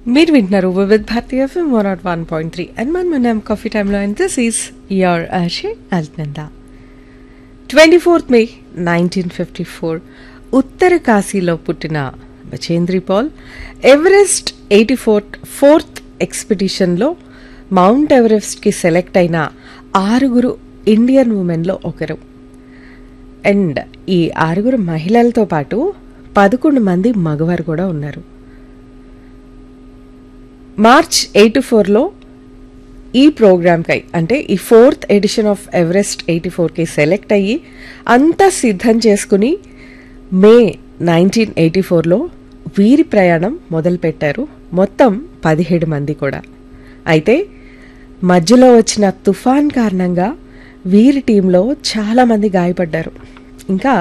మీరు వింటున్నారు Vividh Bharatiya FM one nought one point three and మన మనం కాఫీ టైంలో అండ్ దిస్ ఈస్ యువర్ ఆషే అల్నంద twenty fourth May nineteen fifty four ఉత్తర కాశీలో పుట్టిన Bachendri Pal Everest eighty fourth fourth ఎక్స్పిడిషన్లో మౌంట్ ఎవరెస్ట్కి సెలెక్ట్ అయిన ఆరుగురు ఇండియన్ ఉమెన్లో ఒకరు అండ్ ఈ ఆరుగురు మహిళలతో పాటు పదకొండు మంది మగవారు కూడా ఉన్నారు మార్చ్ ఎయిటీ ఫోర్లో ఈ ప్రోగ్రామ్కై అంటే ఈ fourth edition of Everest eighty ఫోర్కి సెలెక్ట్ అయ్యి అంతా సిద్ధం చేసుకుని మే నైన్టీన్ ఎయిటీ ఫోర్లో వీరి ప్రయాణం మొదలుపెట్టారు మొత్తం పదిహేడు మంది కూడా అయితే మధ్యలో వచ్చిన తుఫాన్ కారణంగా వీరి టీంలో చాలామంది గాయపడ్డారు ఇంకా